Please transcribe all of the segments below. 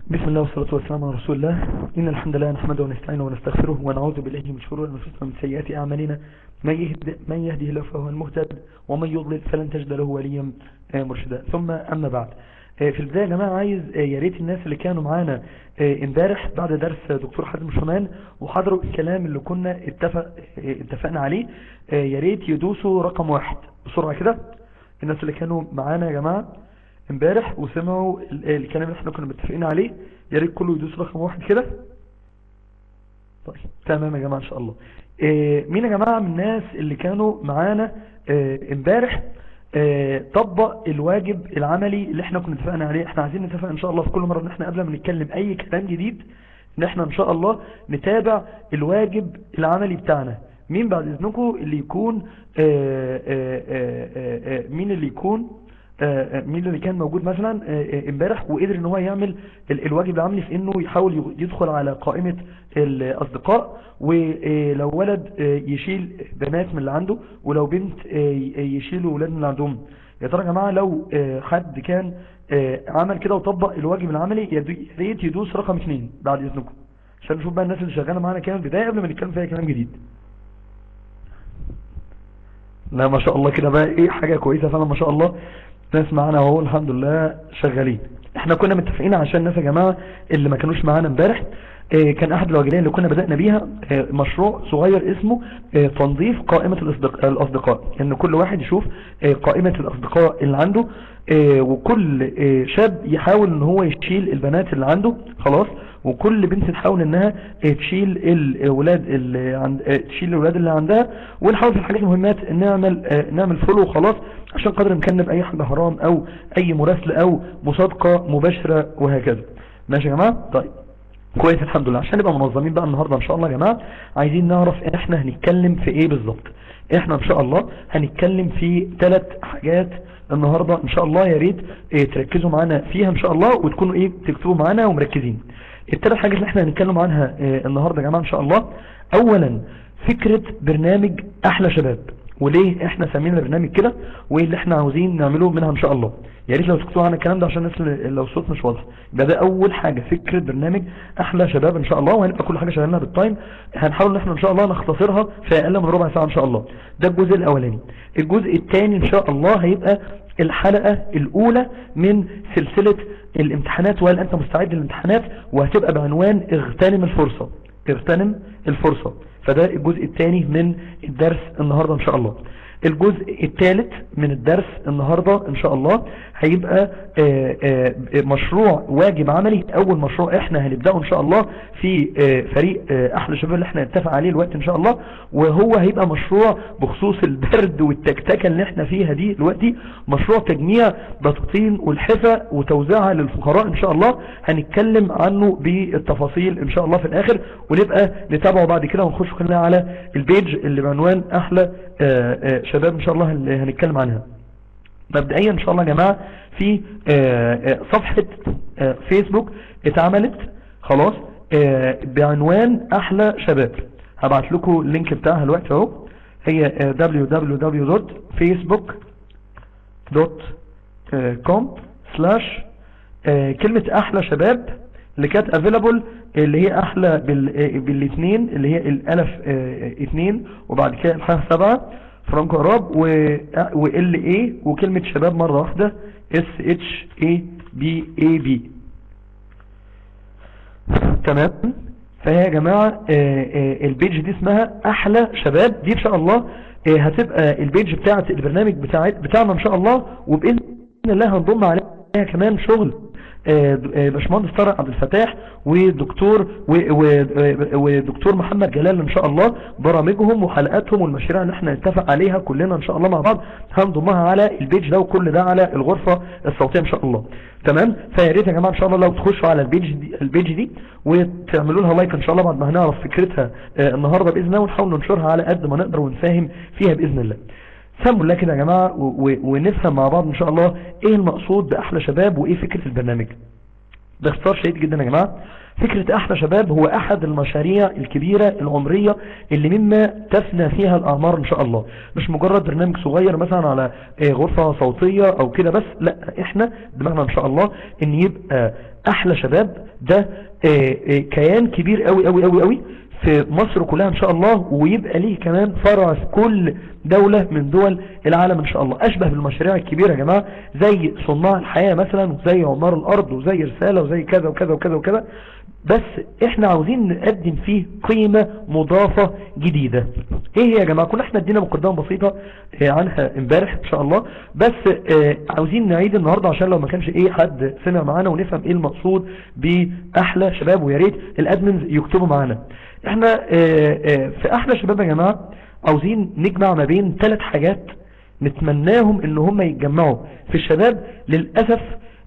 بسم الله والصلاة والسلام على رسول الله إن الحمد لله نحمده ونستعينه ونستغفره ونعوذ بالله من شرور أنفسنا ومن سيئات أعمالنا من يهد من يهده الله فهو المهتد ومن يضلل فلن تجد له وليا مرشدا ثم أما بعد في البداية يا جماعة عايز يا ريت الناس اللي كانوا معانا امبارح بعد درس دكتور حازم شمان وحضروا الكلام اللي كنا اتفق اتفقنا عليه يا ريت يدوسوا رقم واحد بسرعة كده الناس اللي كانوا معانا يا جماعة امبارح وسمعوا الكلام اللي احنا كنا متفقين عليه يا ريت كله يدوس رقم واحد كده طيب تمام يا جماعة ان شاء الله اه مين يا جماعة من الناس اللي كانوا معانا اه امبارح اه طبق الواجب العملي اللي احنا كنا اتفقنا عليه احنا عايزين نتفق ان شاء الله في كل مرة ان احنا قبل ما نتكلم اي كلام جديد ان احنا ان شاء الله نتابع الواجب العملي بتاعنا مين بعد اذنكم اللي يكون مين اللي يكون مين اللي كان موجود مثلا امبارح وقدر ان هو يعمل الواجب العملي في انه يحاول يدخل على قائمة الاصدقاء ولو ولد يشيل بنات من اللي عنده ولو بنت يشيلوا ولاد من اللي عندهم يا ترى يا جماعة لو حد كان عمل كده وطبق الواجب العملي يا ريت يدوس رقم اثنين بعد اذنكم عشان نشوف بقى الناس اللي شغالة معانا كام بداية قبل ما نتكلم فيها كلام جديد لا ما شاء الله كده بقى ايه حاجة كويسة فعلا ما شاء الله ناس معانا اهو الحمد لله شغالين احنا كنا متفقين عشان الناس يا جماعة اللي ما كانوش معانا امبارح اه كان احد الواجبين اللي كنا بدأنا بيها اه مشروع صغير اسمه اه تنظيف قائمة الاصدقاء ان يعني كل واحد يشوف قائمة الاصدقاء اللي عنده وكل شاب يحاول ان هو يشيل البنات اللي عنده خلاص وكل بنت تحاول انها تشيل الاولاد اللي عند تشيل الاولاد اللي عندها ونحاول في الحاجات المهمات نعمل نعمل فولو وخلاص عشان قدر الامكان باي حاجه حرام او اي مراسله او مصادقه مباشره وهكذا ماشي يا جماعه طيب كويس الحمد لله عشان نبقى منظمين بقى النهارده ان شاء الله يا جماعه عايزين نعرف احنا هنتكلم في ايه بالظبط احنا ان شاء الله هنتكلم في ثلاث حاجات النهاردة ان شاء الله يا ريت ايه تركزوا معانا فيها ان شاء الله وتكونوا ايه تكتبوا معانا ومركزين الثلاث حاجات اللي احنا هنتكلم عنها اه النهاردة يا جماعة ان شاء الله اولا فكرة برنامج احلى شباب وليه احنا سمينا البرنامج كده وايه اللي احنا عاوزين نعمله منها ان شاء الله يا ريت لو تكتبوا عن الكلام ده عشان الناس لو الصوت مش واضح يبقى ده اول حاجة فكرة برنامج احلى شباب ان شاء الله وهنبقى كل حاجة شغالنا بالتايم هنحاول ان احنا ان شاء الله نختصرها في اقل من ربع ساعة ان شاء الله ده الجزء الاولاني الجزء الثاني ان شاء الله هيبقى الحلقة الاولى من سلسلة الامتحانات وهل انت مستعد للامتحانات وهتبقى بعنوان اغتنم الفرصة اغتنم الفرصة فده الجزء الثاني من الدرس النهاردة ان شاء الله الجزء الثالث من الدرس النهاردة ان شاء الله هيبقى آآ آآ مشروع واجب عملي اول مشروع احنا هنبدأه ان شاء الله في فريق احلى شباب اللي احنا نتفق عليه الوقت ان شاء الله وهو هيبقى مشروع بخصوص البرد والتكتكة اللي احنا فيها دي دلوقتي مشروع تجميع بطاطين والحفة وتوزيعها للفقراء ان شاء الله هنتكلم عنه بالتفاصيل ان شاء الله في الاخر ونبقى نتابعه بعد كده ونخش كلنا على البيج اللي بعنوان احلى آآ شباب ان شاء الله اللي هنتكلم عنها مبدئيا ان شاء الله يا جماعة في صفحة فيسبوك اتعملت خلاص بعنوان احلى شباب هبعت لكم اللينك بتاعها الوقت اهو هي www.facebook.com slash كلمة احلى شباب اللي كانت افيلابل اللي هي احلى بالاثنين اللي هي الالف اثنين وبعد كده الحاء سبعة فرانكو عراب و ال اي وكلمة شباب مرة واحدة اس اتش اي بي اي بي تمام فهي يا جماعة البيج دي اسمها احلى شباب دي ان شاء الله هتبقى البيج بتاعة البرنامج بتاع بتاعنا ان شاء الله وبإذن الله هنضم عليها كمان شغل باشمهندس طارق عبد الفتاح ودكتور ودكتور محمد جلال ان شاء الله برامجهم وحلقاتهم والمشاريع اللي احنا نتفق عليها كلنا ان شاء الله مع بعض هنضمها على البيج ده وكل ده على الغرفة الصوتية ان شاء الله تمام فيا ريت يا جماعه ان شاء الله لو تخشوا على البيج دي البيج دي وتعملوا لها لايك ان شاء الله بعد ما هنعرف فكرتها النهارده باذن الله ونحاول ننشرها على قد ما نقدر ونفهم فيها باذن الله سموا الله كده يا جماعة ونفهم مع بعض ان شاء الله ايه المقصود باحلى شباب وايه فكرة البرنامج باختصار شديد جدا يا جماعة فكرة احلى شباب هو احد المشاريع الكبيرة العمرية اللي مما تفنى فيها الاعمار ان شاء الله مش مجرد برنامج صغير مثلا على غرفة صوتية او كده بس لا احنا دماغنا ان شاء الله ان يبقى احلى شباب ده كيان كبير قوي قوي قوي قوي في مصر كلها ان شاء الله ويبقى ليه كمان فرع في كل دولة من دول العالم ان شاء الله اشبه بالمشاريع الكبيرة يا جماعة زي صناع الحياة مثلا وزي عمار الارض وزي رسالة وزي كذا وكذا وكذا وكذا بس احنا عاوزين نقدم فيه قيمة مضافة جديدة ايه هي يا جماعة كنا احنا ادينا مقدمة بسيطة عنها امبارح ان شاء الله بس اه عاوزين نعيد النهاردة عشان لو ما كانش ايه حد سمع معانا ونفهم ايه المقصود باحلى شباب ويا ريت الادمنز يكتبوا معانا احنا اه اه في احلى شباب يا جماعة عاوزين نجمع ما بين ثلاث حاجات نتمناهم ان هم يتجمعوا في الشباب للأسف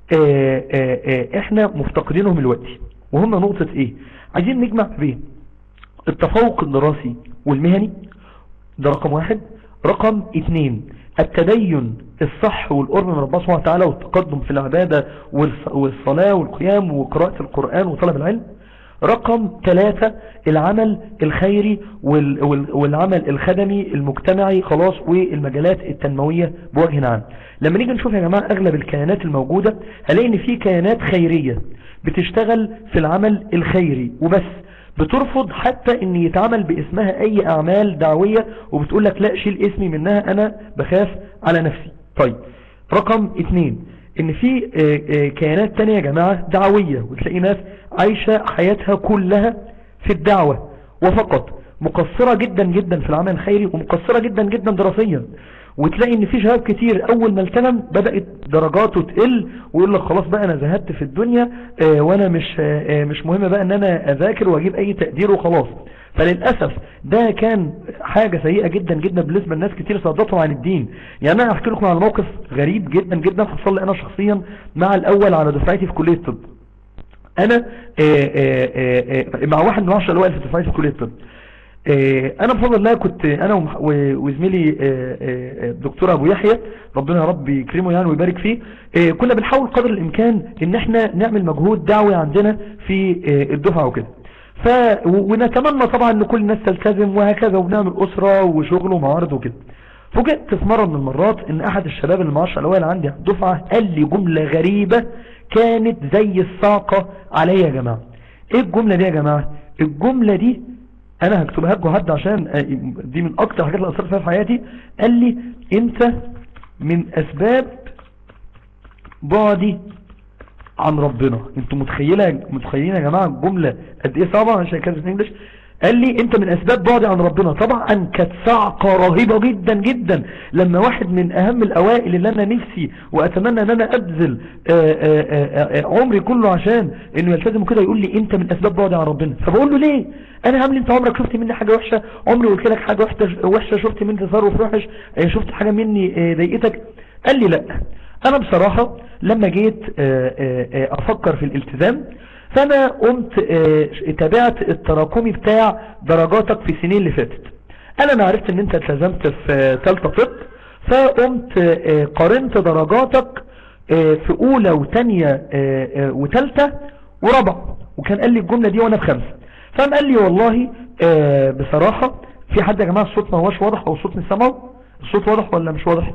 احنا مفتقدينهم دلوقتي وهم نقطة ايه عايزين نجمع بين التفوق الدراسي والمهني ده رقم واحد رقم اتنين التدين الصح والقرب من ربنا سبحانه وتعالى والتقدم في العبادة والصلاة والقيام وقراءة القرآن وطلب العلم رقم ثلاثة العمل الخيري والعمل الخدمي المجتمعي خلاص والمجالات التنموية بوجه عام لما نيجي نشوف يا جماعة اغلب الكيانات الموجودة هلاقي ان في كيانات خيرية بتشتغل في العمل الخيري وبس بترفض حتى ان يتعمل باسمها اي اعمال دعوية وبتقول لك لا شيل اسمي منها انا بخاف على نفسي طيب رقم اتنين ان في كيانات تانية يا جماعة دعوية وتلاقي ناس عايشة حياتها كلها في الدعوة وفقط مقصرة جدا جدا في العمل الخيري ومقصرة جدا جدا دراسيا وتلاقي ان في شباب كتير اول ما التزم بدأت درجاته تقل ويقول لك خلاص بقى انا زهدت في الدنيا اه وانا مش اه مش مهم بقى ان انا اذاكر واجيب اي تقدير وخلاص فللأسف ده كان حاجة سيئة جدا جدا بالنسبة لناس كتير صدتهم عن الدين يعني انا احكي لكم على موقف غريب جدا جدا حصل لي انا شخصيا مع الاول على دفعتي في كلية الطب انا اه مع واحد من عشر الاوائل في دفعتي في كلية الطب انا بفضل الله كنت انا وزميلي الدكتور ابو يحيى ربنا يا رب يكرمه يعني ويبارك فيه كنا بنحاول قدر الامكان ان احنا نعمل مجهود دعوي عندنا في الدفعة وكده ف ونتمنى طبعا ان كل الناس تلتزم وهكذا وبنعمل اسرة وشغل ومعارض وكده فوجئت في مرة من المرات ان احد الشباب اللي معاش الاوائل عندي على الدفعة قال لي جملة غريبة كانت زي الصاقة عليا يا جماعة ايه الجملة دي يا جماعة الجملة دي انا هكتبها لكم حد عشان دي من اكتر حاجات اللي اثرت فيها في حياتي قال لي انت من اسباب بعدي عن ربنا انتوا متخيله متخيلين يا جماعه الجمله قد ايه صعبه عشان كده في انجلش قال لي انت من اسباب بعدي عن ربنا طبعا كانت صعقه رهيبه جدا جدا لما واحد من اهم الاوائل اللي انا نفسي واتمنى ان انا ابذل آآ آآ عمري كله عشان انه يلتزم كده يقول لي انت من اسباب بعدي عن ربنا فبقول له ليه انا عامل انت عمرك شفت مني حاجه وحشه عمري قلت لك حاجه وحشه شفت مني تصرف وحش شفت حاجه مني ضايقتك قال لي لا انا بصراحه لما جيت افكر في الالتزام فانا قمت تابعت التراكمي بتاع درجاتك في السنين اللي فاتت انا انا عرفت ان انت التزمت في ثالثه طب فقمت قارنت درجاتك في اولى وثانيه وثالثه ورابعه وكان قال لي الجمله دي وانا في خمسه فقام قال لي والله بصراحه في حد يا جماعه الصوت ما هوش واضح او الصوت مش سامعه الصوت واضح ولا مش واضح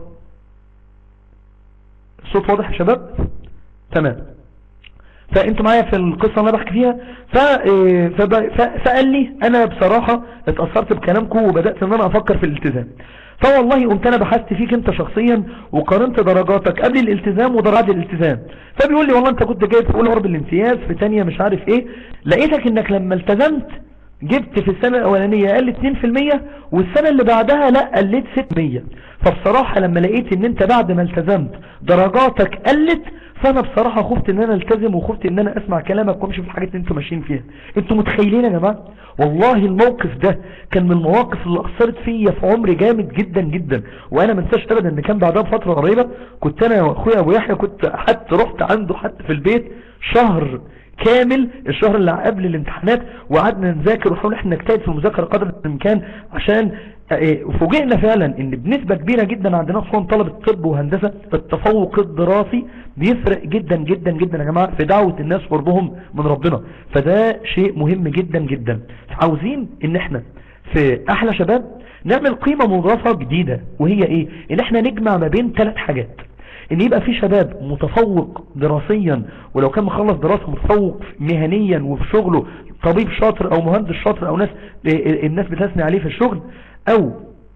الصوت واضح يا شباب تمام فانتوا معايا في القصة اللي انا بحكي فيها ف... ف... فقال لي انا بصراحة اتأثرت بكلامكم وبدأت ان انا افكر في الالتزام فوالله قمت انا بحثت فيك انت شخصيا وقارنت درجاتك قبل الالتزام ودرجات الالتزام فبيقول لي والله انت كنت جايب في اولى قرب الامتياز في تانية مش عارف ايه لقيتك انك لما التزمت جبت في السنة الاولانية قلت 2% والسنة اللي بعدها لا قلت 6% فبصراحة لما لقيت ان انت بعد ما التزمت درجاتك قلت فانا بصراحة خفت ان انا التزم وخفت ان انا اسمع كلامك وامشي في الحاجات اللي انتوا ماشيين فيها انتوا متخيلين يا جماعة والله الموقف ده كان من المواقف اللي اثرت فيا في عمري جامد جدا جدا وانا ما انساش ابدا ان كان بعدها بفترة قريبة كنت انا واخويا ابو يحيى كنت حتى رحت عنده حتى في البيت شهر كامل الشهر اللي قبل الامتحانات وقعدنا نذاكر ونحاول احنا نجتهد في المذاكرة قدر الامكان عشان فوجئنا فعلا ان بنسبة كبيرة جدا عندنا خصوصا طلبة طب وهندسة التفوق الدراسي بيفرق جدا جدا جدا يا جماعة في دعوة الناس قربهم من ربنا فده شيء مهم جدا جدا عاوزين ان احنا في احلى شباب نعمل قيمة مضافة جديدة وهي ايه ان احنا نجمع ما بين ثلاث حاجات ان يبقى في شباب متفوق دراسيا ولو كان مخلص دراسة متفوق مهنيا وفي شغله طبيب شاطر او مهندس شاطر او ناس الناس بتثني عليه في الشغل او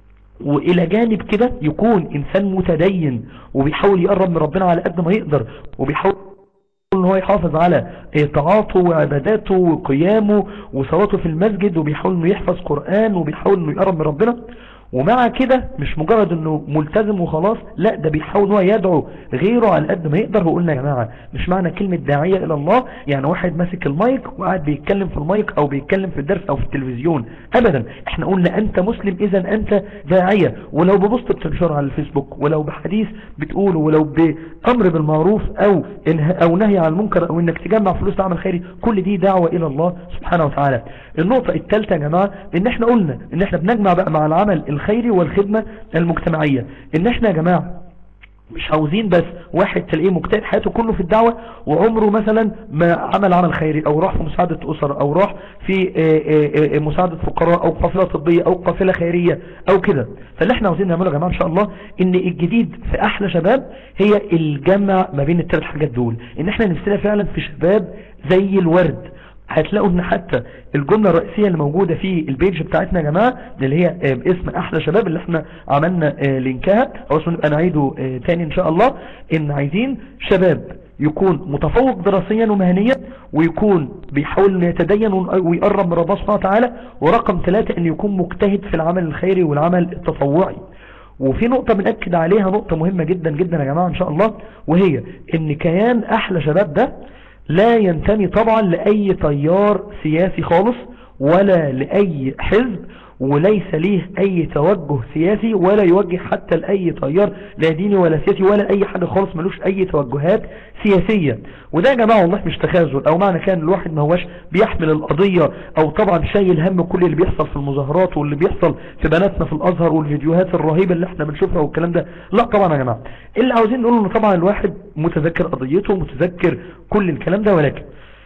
والى جانب كده يكون انسان متدين وبيحاول يقرب من ربنا على قد ما يقدر وبيحاول ان هو يحافظ على طاعاته وعباداته وقيامه وصلاته في المسجد وبيحاول انه يحفظ قرآن وبيحاول انه يقرب من ربنا ومع كده مش مجرد انه ملتزم وخلاص لا ده بيحاول هو يدعو غيره على قد ما يقدر وقلنا يا جماعة مش معنى كلمة داعية الى الله يعني واحد ماسك المايك وقاعد بيتكلم في المايك او بيتكلم في الدرس او في التلفزيون ابدا احنا قلنا انت مسلم اذا انت داعية ولو ببوست بتنشره على الفيسبوك ولو بحديث بتقوله ولو بامر بالمعروف او او نهي عن المنكر او انك تجمع فلوس تعمل خيري كل دي دعوة الى الله سبحانه وتعالى النقطة الثالثة يا جماعة ان احنا قلنا ان احنا بنجمع بقى مع العمل الخيري والخدمة المجتمعية ان احنا يا جماعة مش عاوزين بس واحد تلاقيه مجتهد حياته كله في الدعوة وعمره مثلا ما عمل عمل خيري او راح في مساعدة اسر او راح في مساعدة فقراء او قافلة طبية او قافلة خيرية او كده فاللي احنا عاوزين نعمله يا جماعة ان شاء الله ان الجديد في احلى شباب هي الجمع ما بين الثلاث حاجات دول ان احنا نفسنا فعلا في شباب زي الورد هتلاقوا ان حتى الجملة الرئيسية اللي موجودة في البيج بتاعتنا يا جماعة اللي هي باسم احلى شباب اللي احنا عملنا لينكها او اسمه نبقى نعيده تاني ان شاء الله ان عايزين شباب يكون متفوق دراسيا ومهنيا ويكون بيحاول انه يتدين ويقرب من ربنا سبحانه وتعالى ورقم ثلاثة ان يكون مجتهد في العمل الخيري والعمل التطوعي وفي نقطة بنأكد عليها نقطة مهمة جدا جدا يا جماعة ان شاء الله وهي ان كيان احلى شباب ده لا ينتمي طبعا لأي تيار سياسي خالص ولا لأي حزب وليس ليه أي توجه سياسي ولا يوجه حتى لأي تيار لا ديني ولا سياسي ولا أي حاجة خالص ملوش أي توجهات سياسية وده يا جماعة والله مش تخاذل أو معنى كان الواحد ما هوش بيحمل القضية أو طبعا شايل هم كل اللي بيحصل في المظاهرات واللي بيحصل في بناتنا في الأزهر والفيديوهات الرهيبة اللي احنا بنشوفها والكلام ده لا طبعا يا جماعة اللي عاوزين نقول ان طبعا الواحد متذكر قضيته متذكر كل الكلام ده ولكن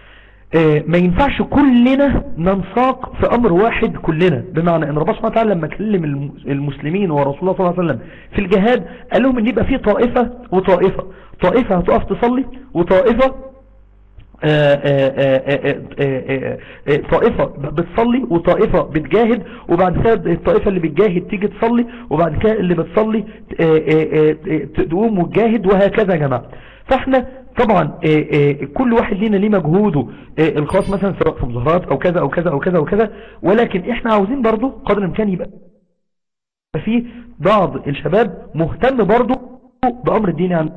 ما ينفعش كلنا ننساق في امر واحد كلنا بمعنى ان ربنا سبحانه وتعالى لما كلم المسلمين ورسول الله صلى الله عليه وسلم في الجهاد قال لهم ان يبقى في طائفة وطائفة طائفة هتقف تصلي وطائفة طائفة بتصلي وطائفة بتجاهد وبعد كده الطائفة اللي بتجاهد تيجي تصلي وبعد كده اللي بتصلي تقوم وتجاهد وهكذا يا جماعة فاحنا طبعا كل واحد لينا ليه مجهوده الخاص مثلا سواء في مظاهرات او كذا او كذا او كذا وكذا ولكن احنا عاوزين برضو قدر الامكان يبقى في بعض الشباب مهتم برضو بامر الدين عن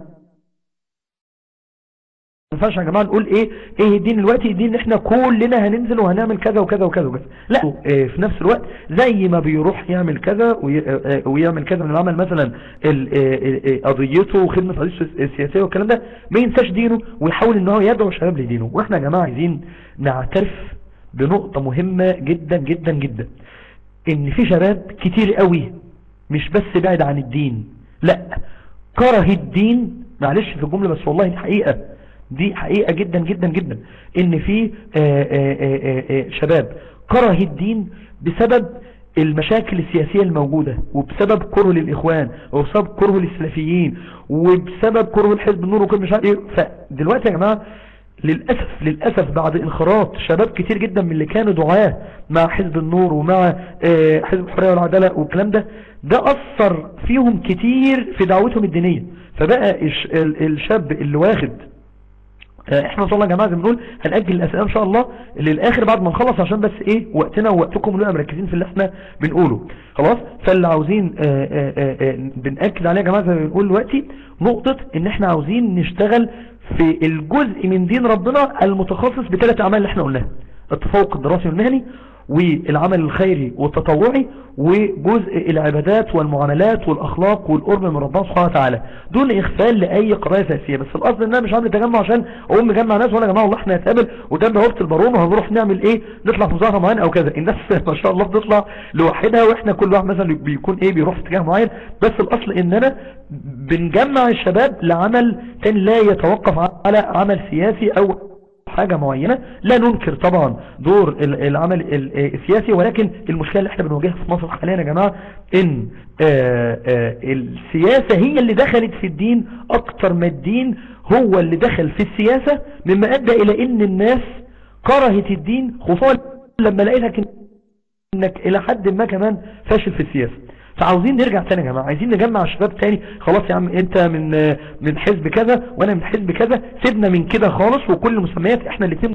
ما ينفعش يا جماعه نقول ايه ايه الدين دلوقتي الدين احنا كلنا هننزل وهنعمل كذا وكذا وكذا وكذا لا في نفس الوقت زي ما بيروح يعمل كذا ويعمل كذا من العمل مثلا قضيته وخدمه قضيته السياسيه والكلام ده ما ينساش دينه ويحاول ان هو يدعو شباب لدينه واحنا يا جماعه عايزين نعترف بنقطه مهمه جدا جدا جدا ان في شباب كتير قوي مش بس بعد عن الدين لا كره الدين معلش في الجمله بس والله دي حقيقه دي حقيقة جدا جدا جدا ان في آآ آآ آآ شباب كره الدين بسبب المشاكل السياسية الموجودة وبسبب كره للإخوان وبسبب كره للسلفيين وبسبب كره الحزب النور وكل مش عارف ايه فدلوقتي يا جماعة للأسف للأسف بعد انخراط شباب كتير جدا من اللي كانوا دعاه مع حزب النور ومع حزب الحرية والعدالة والكلام ده ده أثر فيهم كتير في دعوتهم الدينية فبقى الشاب اللي واخد احنا ان شاء الله يا جماعه زي ما بنقول هنأجل الاسئله ان شاء الله للاخر بعد ما نخلص عشان بس ايه وقتنا ووقتكم نبقى مركزين في اللي احنا بنقوله خلاص فاللي عاوزين آآ آآ بنأكد عليه يا جماعه زي ما بنقول دلوقتي نقطه ان احنا عاوزين نشتغل في الجزء من دين ربنا المتخصص بثلاث اعمال اللي احنا قلناها التفوق الدراسي والمهني والعمل الخيري والتطوعي وجزء العبادات والمعاملات والاخلاق والقرب من ربنا سبحانه وتعالى دون اغفال لاي قضايا اساسيه بس الاصل ان انا مش عامل تجمع عشان اقوم مجمع ناس ولا يا جماعه والله احنا هنتقابل وجنب هوبه البارون وهنروح نعمل ايه نطلع في مظاهره معينه او كذا الناس ما شاء الله بتطلع لوحدها واحنا كل واحد مثلا بيكون ايه بيروح في اتجاه معين بس الاصل اننا بنجمع الشباب لعمل تاني لا يتوقف على عمل سياسي او حاجة معينة لا ننكر طبعا دور العمل السياسي ولكن المشكلة اللي احنا بنواجهها في مصر حاليا يا جماعة ان آآ آآ السياسة هي اللي دخلت في الدين اكتر ما الدين هو اللي دخل في السياسة مما ادى الى ان الناس كرهت الدين خصوصا لما لقيتك انك الى حد ما كمان فاشل في السياسة فعاوزين نرجع تاني يا جماعة عايزين نجمع الشباب تاني خلاص يا عم انت من من حزب كذا وانا من حزب كذا سيبنا من كده خالص وكل المسميات احنا الاثنين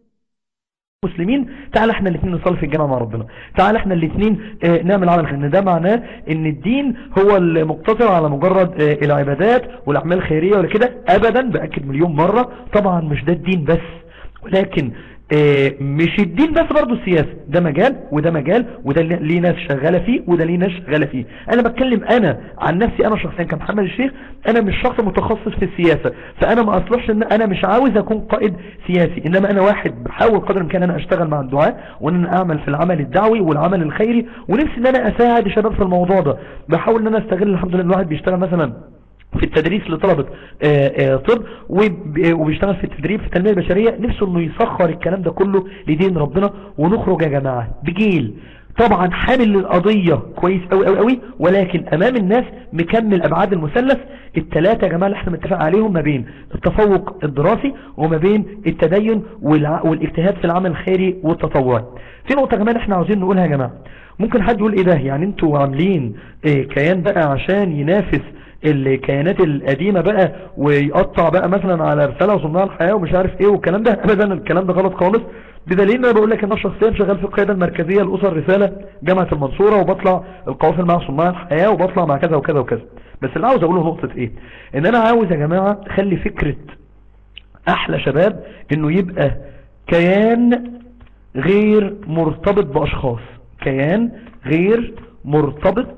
مسلمين تعال احنا الاثنين نصلي في الجامعة مع ربنا تعال احنا الاثنين اه نعمل عمل خير ده معناه ان الدين هو المقتصر على مجرد اه العبادات والاعمال الخيرية ولا كده ابدا باكد مليون مرة طبعا مش ده الدين بس ولكن اه مش الدين بس برضو السياسة ده مجال وده مجال وده ليه ناس شغالة فيه وده ليه ناس شغالة فيه انا بتكلم انا عن نفسي انا شخصيا كمحمد الشيخ انا مش شخص متخصص في السياسة فانا ما اصلحش ان انا مش عاوز اكون قائد سياسي انما انا واحد بحاول قدر الامكان انا اشتغل مع الدعاء وان انا اعمل في العمل الدعوي والعمل الخيري ونفسي ان انا اساعد الشباب في الموضوع ده بحاول ان انا استغل الحمد لله الواحد بيشتغل مثلا في التدريس لطلبة طب وبيشتغل في التدريب في التنمية البشرية نفسه انه يسخر الكلام ده كله لدين ربنا ونخرج يا جماعة بجيل طبعا حامل للقضية كويس قوي قوي قوي ولكن امام الناس مكمل ابعاد المثلث الثلاثة يا جماعة اللي احنا متفق عليهم ما بين التفوق الدراسي وما بين التدين والاجتهاد في العمل الخيري والتطوعي في نقطة كمان احنا عاوزين نقولها يا جماعة ممكن حد يقول ايه ده يعني انتوا عاملين ايه كيان بقى عشان ينافس الكيانات القديمة بقى ويقطع بقى مثلا على رسالة وصناع الحياة ومش عارف ايه والكلام ده ابدا الكلام ده غلط خالص بدليل ان انا بقول لك ان انا شخصيا شغال في القيادة المركزية لأسر رسالة جامعة المنصورة وبطلع القوافل مع صناع الحياة وبطلع مع كذا وكذا وكذا بس اللي عاوز اقوله نقطة ايه ان انا عاوز يا جماعة خلي فكرة احلى شباب انه يبقى كيان غير مرتبط باشخاص كيان غير مرتبط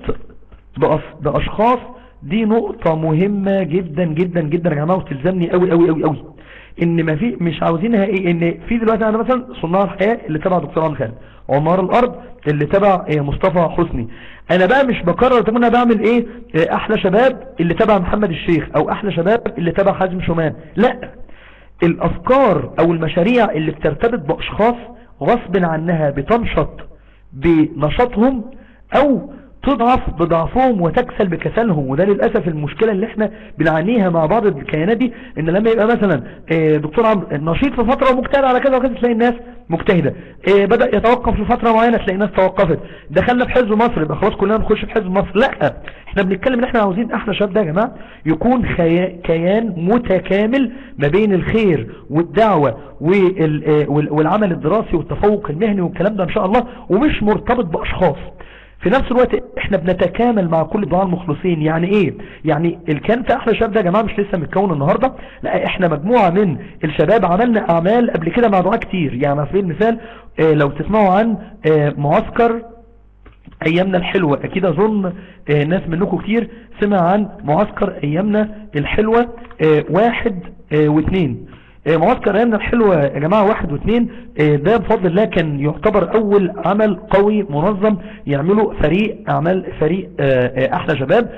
باشخاص دي نقطة مهمة جدا جدا جدا يا جماعة وتلزمني قوي قوي قوي قوي ان ما في مش عاوزينها ايه ان في دلوقتي عندنا مثلا صناع الحياة اللي تبع دكتور عمرو خالد عمار الارض اللي تبع إيه مصطفى حسني انا بقى مش بكرر طب انا بعمل ايه, إيه احلى شباب اللي تبع محمد الشيخ او احلى شباب اللي تبع حازم شومان لا الافكار او المشاريع اللي بترتبط باشخاص غصب عنها بتنشط بنشاطهم او تضعف بضعفهم وتكسل بكسلهم وده للأسف المشكلة اللي احنا بنعانيها مع بعض الكيانات دي ان لما يبقى مثلا دكتور عمرو نشيط في فترة ومجتهد على كذا وكذا تلاقي الناس مجتهدة بدأ يتوقف في فترة معينة تلاقي الناس توقفت دخلنا في حزب مصر يبقى خلاص كلنا نخش في حزب مصر لا احنا بنتكلم ان احنا عاوزين احنا شباب ده يا جماعة يكون كيان متكامل ما بين الخير والدعوة والعمل الدراسي والتفوق المهني والكلام ده ان شاء الله ومش مرتبط باشخاص في نفس الوقت احنا بنتكامل مع كل الدعاء المخلصين يعني ايه يعني الكان في احلى شباب ده يا جماعه مش لسه متكون النهارده لا احنا مجموعه من الشباب عملنا اعمال قبل كده مع دعاء كتير يعني على سبيل المثال اه لو تسمعوا عن اه معسكر ايامنا الحلوة اكيد اظن اه ناس منكم كتير سمع عن معسكر ايامنا الحلوة واحد واثنين معسكر ايامنا الحلوة يا جماعة واحد واثنين ده بفضل الله كان يعتبر اول عمل قوي منظم يعمله فريق اعمال فريق احلى شباب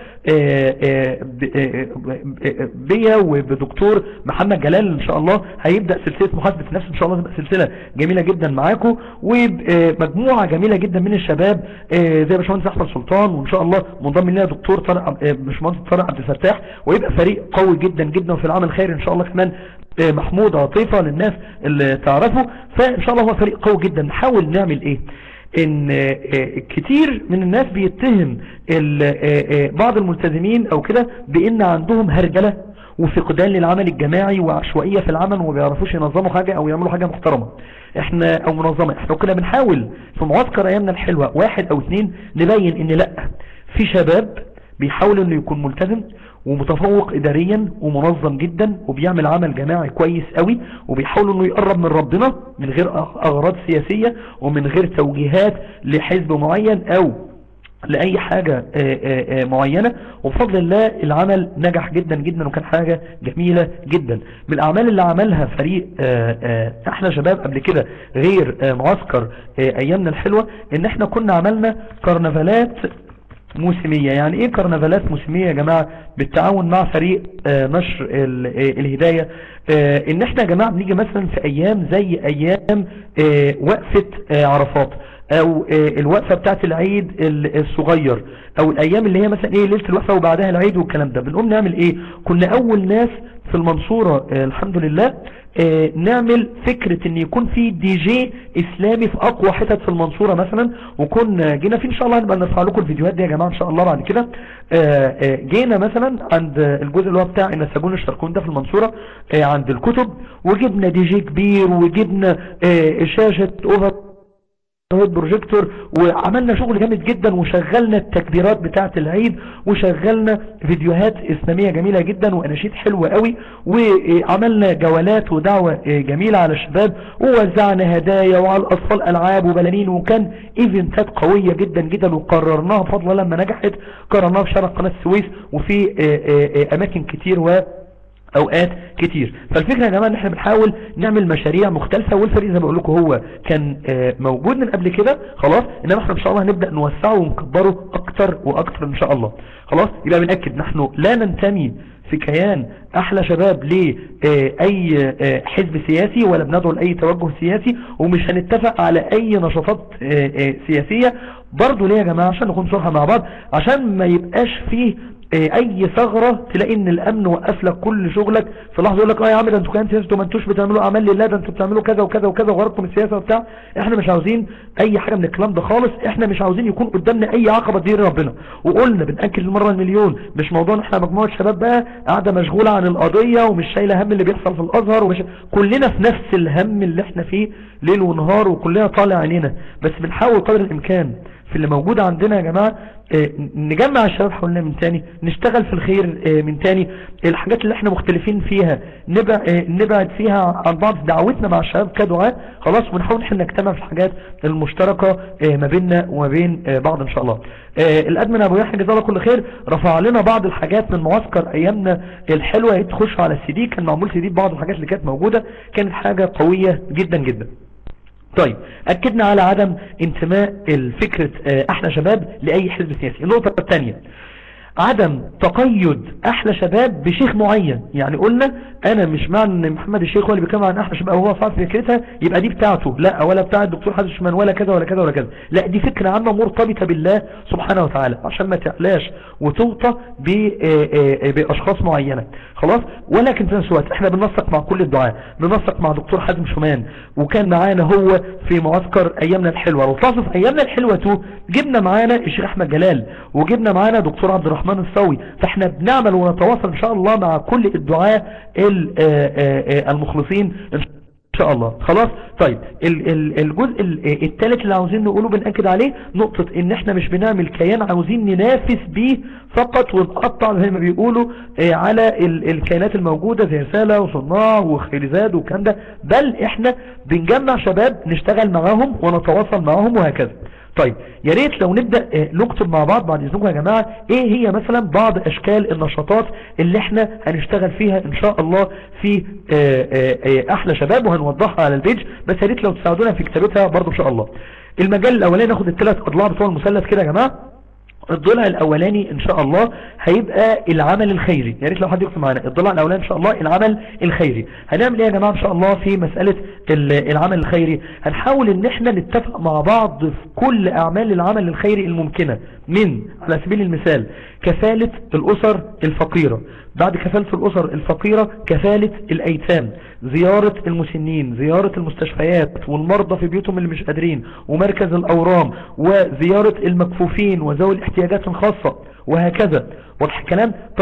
بيا وبدكتور محمد جلال ان شاء الله هيبدأ سلسلة محاسبة النفس ان شاء الله تبقى سلسلة جميلة جدا معاكم ومجموعة جميلة جدا من الشباب زي باشمهندس احمد سلطان وان شاء الله منضم لنا دكتور طارق باشمهندس طارق عبد الفتاح ويبقى فريق قوي جدا جدا في العمل الخيري ان شاء الله كمان محمود عطيفة للناس اللي تعرفه فان شاء الله هو فريق قوي جدا نحاول نعمل ايه ان كتير من الناس بيتهم بعض الملتزمين او كده بان عندهم هرجلة وفقدان للعمل الجماعي وعشوائية في العمل وما بيعرفوش ينظموا حاجة او يعملوا حاجة محترمة احنا او منظمة احنا كنا بنحاول في معسكر ايامنا الحلوة واحد او اثنين نبين ان لا في شباب بيحاول انه يكون ملتزم ومتفوق اداريا ومنظم جدا وبيعمل عمل جماعي كويس قوي وبيحاول انه يقرب من ربنا من غير اغراض سياسية ومن غير توجيهات لحزب معين او لأي حاجة معينة وبفضل الله العمل نجح جدا جدا وكان حاجة جميلة جدا من الأعمال اللي عملها فريق احنا شباب قبل كده غير معسكر أيامنا الحلوة ان احنا كنا عملنا كرنفالات موسمية يعني ايه كرنفالات موسمية يا جماعة بالتعاون مع فريق نشر الهداية ان احنا يا جماعة بنيجي مثلا في ايام زي ايام وقفة عرفات او الوقفة بتاعت العيد الصغير او الايام اللي هي مثلا ايه ليلة الوقفة وبعدها العيد والكلام ده بنقوم نعمل ايه كنا اول ناس في المنصورة الحمد لله نعمل فكرة ان يكون في دي جي اسلامي في اقوى حتت في المنصورة مثلا وكنا جينا في ان شاء الله نبقى نرفع لكم الفيديوهات دي يا جماعة ان شاء الله بعد كده جينا مثلا عند الجزء اللي هو بتاع النساجون الشركون ده في المنصورة عند الكتب وجبنا دي جي كبير وجبنا شاشة اوفر بروجيكتور وعملنا شغل جامد جدا وشغلنا التكبيرات بتاعة العيد وشغلنا فيديوهات اسلامية جميلة جدا واناشيد حلوة قوي وعملنا جولات ودعوة جميلة على الشباب ووزعنا هدايا وعلى الاطفال العاب وبلالين وكان ايفنتات قوية جدا جدا وقررناها بفضل لما نجحت قررناها في شارع قناة السويس وفي اماكن كتير و اوقات كتير فالفكرة يا جماعة ان احنا بنحاول نعمل مشاريع مختلفة والفريق زي ما بقول لكم هو كان موجود من قبل كده خلاص انما احنا ان شاء الله هنبدأ نوسعه ونكبره اكتر واكتر ان شاء الله خلاص يبقى بنأكد نحن لا ننتمي في كيان احلى شباب لاي حزب سياسي ولا بندعو لاي توجه سياسي ومش هنتفق على اي نشاطات سياسية برضو ليه يا جماعة عشان نكون صراحة مع بعض عشان ما يبقاش فيه اي ثغرة تلاقي ان الامن وقف لك كل شغلك في لحظة يقول لك اه يا عم ده انتوا كان سياسة ما انتوش بتعملوا اعمال لله ده انتوا بتعملوا كذا وكذا وكذا وغرضكم السياسة وبتاع احنا مش عاوزين اي حاجة من الكلام ده خالص احنا مش عاوزين يكون قدامنا اي عقبة تدير ربنا وقلنا بنأكد المرة المليون مش موضوع ان احنا مجموعة شباب بقى قاعدة مشغولة عن القضية ومش شايلة هم اللي بيحصل في الازهر ومش كلنا في نفس الهم اللي احنا فيه ليل ونهار وكلنا طالع عينينا بس بنحاول قدر الامكان في اللي موجود عندنا يا جماعة اه نجمع الشباب حولنا من تاني نشتغل في الخير اه من تاني الحاجات اللي احنا مختلفين فيها نبعد, اه نبعد فيها عن بعض دعوتنا مع الشباب كدعاء خلاص ونحاول احنا نجتمع في الحاجات المشتركة ما بيننا وما بين بعض ان شاء الله الادمن ابو يحيى جزاه الله كل خير رفع لنا بعض الحاجات من معسكر ايامنا الحلوة تخش على السي دي كان معمول سي دي بعض الحاجات اللي كانت موجودة كانت حاجة قوية جدا جدا طيب اكدنا على عدم انتماء الفكرة احلى شباب لاي حزب سياسي النقطة الثانية عدم تقيد احلى شباب بشيخ معين يعني قلنا انا مش معنى ان محمد الشيخ هو اللي بيتكلم عن احلى شباب وهو صاحب فكرتها يبقى دي بتاعته لا ولا بتاع الدكتور حازم شمان ولا كذا ولا كذا ولا كذا لا دي فكرة عامة مرتبطة بالله سبحانه وتعالى عشان ما تعلاش وتوطى باشخاص معينة خلاص ولكن في نفس الوقت احنا بننسق مع كل الدعاء بننسق مع دكتور حازم شمان وكان معانا هو في معسكر ايامنا الحلوة لو تلاحظوا في ايامنا الحلوة تو جبنا معانا الشيخ احمد جلال وجبنا معانا دكتور عبد الرحمن الصاوي فاحنا بنعمل ونتواصل ان شاء الله مع كل الدعاء المخلصين ان شاء الله خلاص طيب الجزء الثالث اللي عاوزين نقوله بنأكد عليه نقطة ان احنا مش بنعمل كيان عاوزين ننافس بيه فقط ونقطع زي ما بيقولوا على الكيانات الموجودة زي رسالة وصناع وخيرزاد والكلام ده بل احنا بنجمع شباب نشتغل معاهم ونتواصل معاهم وهكذا طيب يا ريت لو نبدأ نكتب مع بعض بعد اذنكم يا جماعة ايه هي مثلا بعض اشكال النشاطات اللي احنا هنشتغل فيها ان شاء الله في احلى شباب وهنوضحها على البيج بس يا ريت لو تساعدونا في كتابتها برضو ان شاء الله المجال الاولاني ناخد الثلاث اضلاع بتوع المثلث كده يا جماعة الضلع الاولاني ان شاء الله هيبقى العمل الخيري يا ريت لو حد يكتب معانا الضلع الاولاني ان شاء الله العمل الخيري هنعمل ايه يا جماعه ان شاء الله في مساله العمل الخيري هنحاول ان احنا نتفق مع بعض في كل اعمال العمل الخيري الممكنه من على سبيل المثال كفاله الاسر الفقيره بعد كفالة الأسر الفقيرة كفالة الأيتام زيارة المسنين زيارة المستشفيات والمرضى في بيوتهم اللي مش قادرين ومركز الأورام وزيارة المكفوفين وذوي الاحتياجات الخاصة وهكذا واضح الكلام طيب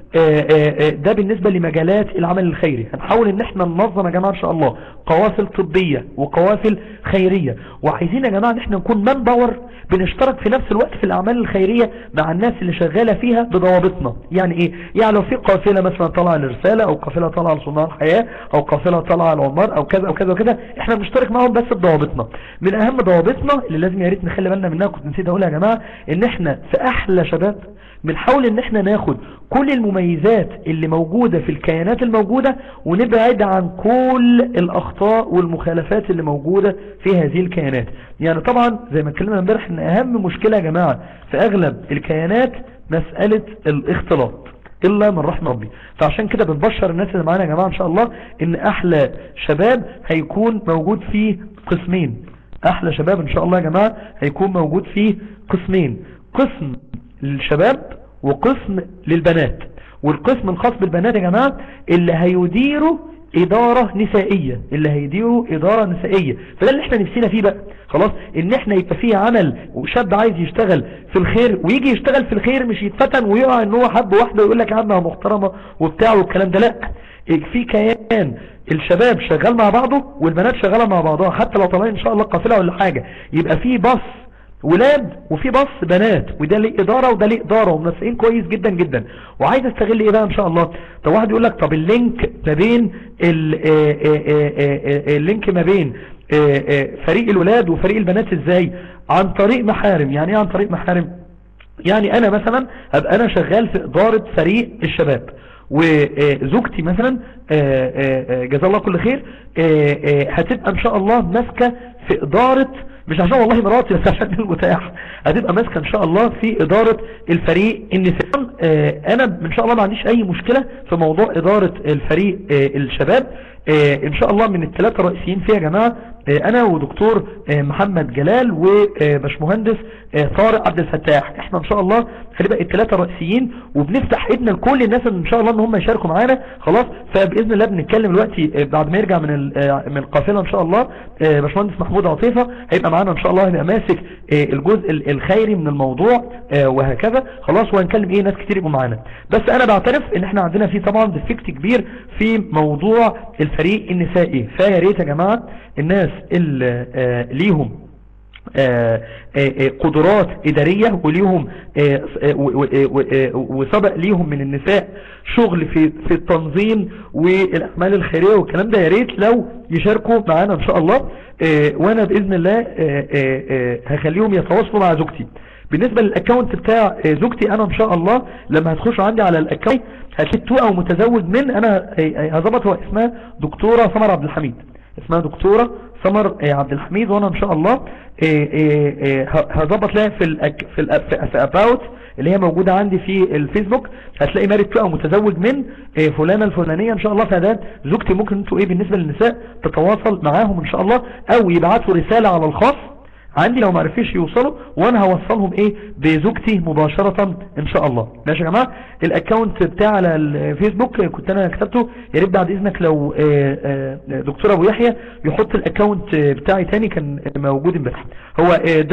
ده بالنسبة لمجالات العمل الخيري هنحاول ان احنا ننظم يا جماعة ان شاء الله قوافل طبية وقوافل خيرية وعايزين يا جماعة ان احنا نكون مان باور بنشترك في نفس الوقت في الاعمال الخيرية مع الناس اللي شغالة فيها بضوابطنا يعني ايه يعني لو في قافلة مثلا طالعة لرسالة او قافلة طالعة لصناع الحياة او قافلة طالعة لعمار او كذا او كذا وكذا احنا بنشترك معهم بس بضوابطنا من اهم ضوابطنا اللي لازم يا ريت نخلي بالنا منها كنت نسيت اقولها يا جماعة ان احنا في احلى شباب بنحاول ان احنا ناخد كل المميزات اللي موجودة في الكيانات الموجودة ونبعد عن كل الاخطاء والمخالفات اللي موجودة في هذه الكيانات يعني طبعا زي ما اتكلمنا امبارح ان اهم مشكلة يا جماعة في اغلب الكيانات مسألة الاختلاط الا من رحم ربي فعشان كده بنبشر الناس اللي معانا يا جماعة ان شاء الله ان احلى شباب هيكون موجود فيه قسمين احلى شباب ان شاء الله يا جماعة هيكون موجود فيه قسمين قسم للشباب وقسم للبنات والقسم الخاص بالبنات يا جماعة اللي هيديروا إدارة نسائية اللي هيديروا إدارة نسائية فده اللي احنا نفسينا فيه بقى خلاص ان احنا يبقى فيه عمل وشاب عايز يشتغل في الخير ويجي يشتغل في الخير مش يتفتن ويقع ان هو حب واحدة ويقول لك عمها محترمة وبتاع والكلام ده لا في كيان الشباب شغال مع بعضه والبنات شغالة مع بعضها حتى لو طالعين ان شاء الله قافلة ولا حاجة يبقى في باص ولاد وفي بص بنات وده ليه ادارة وده ليه ادارة ومنسقين كويس جدا جدا وعايز استغل ايه بقى ان شاء الله طب واحد يقول لك طب اللينك ما بين اللينك ما بين فريق الولاد وفريق البنات ازاي عن طريق محارم يعني ايه عن طريق محارم يعني انا مثلا ابقى انا شغال في ادارة فريق الشباب وزوجتي مثلا جزا الله كل خير هتبقى ان شاء الله ماسكة في ادارة مش عشان والله مراتي بس عشان المتاح هتبقى ماسكه ان شاء الله في ادارة الفريق النساء انا ان شاء الله ما عنديش اي مشكلة في موضوع ادارة الفريق الشباب ان شاء الله من الثلاثة الرئيسيين فيها يا جماعة انا ودكتور محمد جلال وباشمهندس طارق عبد الفتاح احنا ان شاء الله هنبقى الثلاثة الرئيسيين وبنفتح ايدنا لكل الناس ان شاء الله ان هم يشاركوا معانا خلاص فباذن الله بنتكلم دلوقتي بعد ما يرجع من من القافله ان شاء الله باشمهندس محمود عطيفه هيبقى معانا ان شاء الله هيبقى ماسك الجزء الخيري من الموضوع وهكذا خلاص وهنكلم ايه ناس كتير يبقوا معانا بس انا بعترف ان احنا عندنا فيه طبعا ديفكت كبير في موضوع الفريق النسائي فيا ريت يا جماعه الناس اللي ليهم آآ آآ قدرات إدارية وليهم وسبق ليهم من النساء شغل في في التنظيم والأعمال الخيرية والكلام ده يا ريت لو يشاركوا معانا إن شاء الله وأنا بإذن الله هخليهم يتواصلوا مع زوجتي بالنسبة للأكاونت بتاع زوجتي أنا إن شاء الله لما هتخشوا عندي على الأكاونت هتلاقي تو أو متزوج من أنا هظبط هو اسمها دكتورة سمر عبد الحميد اسمها دكتورة سمر عبد الحميد وانا ان شاء الله هظبط لها في ال في ال في اباوت اللي هي موجودة عندي في الفيسبوك هتلاقي مارد او متزوج من فلانة الفلانية ان شاء الله فده زوجتي ممكن انتوا ايه بالنسبة للنساء تتواصل معاهم ان شاء الله او يبعتوا رسالة على الخاص عندي لو معرفش يوصلوا وانا هوصلهم ايه بزوجتي مباشرة ان شاء الله ماشي يا جماعة الاكونت بتاع على الفيسبوك كنت انا كتبته يا ريت بعد اذنك لو دكتور ابو يحيى يحط الاكونت بتاعي تاني كان موجود امبارح هو